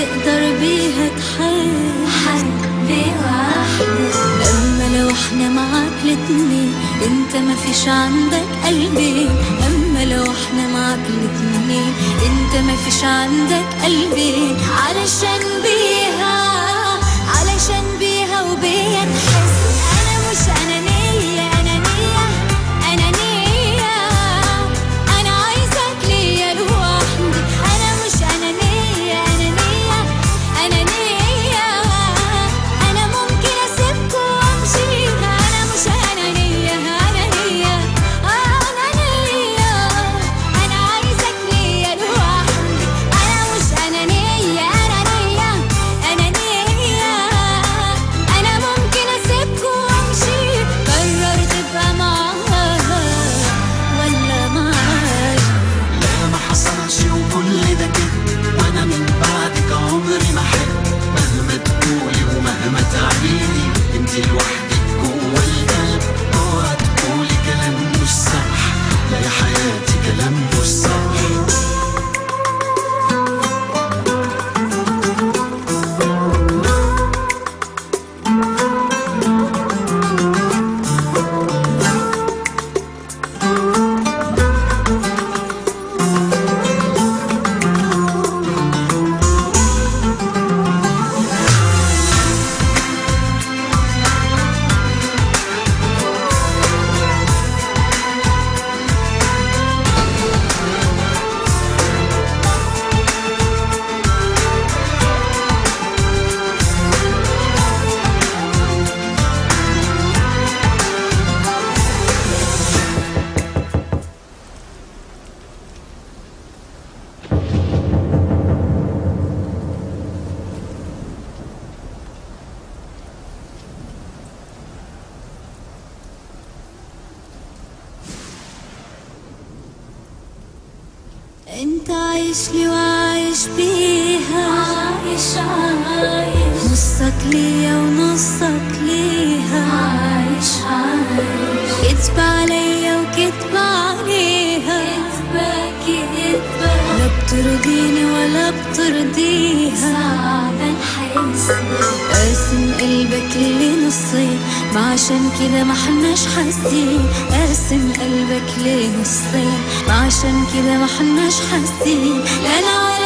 تقدر بيها تحب حبي واحدة اما لو احنا معاك الاتنين انت ما فيش عندك قلبين اما لو احنا معاك الاتنين انت ما فيش عندك قلبين علشان بيها علشان بيها وبيا تحس انا مش انانية انانية انانية انا عايزك ليا لوحدي انا مش انانية انانية انانية انا ممكن اسيبكوا وامشي انا مش انانية انانية انانية انا عايزك ليا لوحدي انا مش انانية انانية انانية انا ممكن اسيبكوا وامشي قرر تبقى معاها ولا معايا لا ما حصلش وكل ده كده وانا من بعدك عمري ما حب مهما تقولي ومهما تعيدي انت لوحدك جوه القلب اوعى تقولي كلام مش صح لا يا حياتي كلام مش صح انت عايش لي وعايش بيها عايش عايش نصك ليا ونصك ليها عايش عايش كدب عليا وكدب عليها كدبة كدبة لا بترضيني ولا بترضيها صعب نحس قاسم قلبك لنصين ما عشان كده ما حناش حاسين قاسم قلبك لنصين ما عشان كده ما حناش حاسين لا انا ولا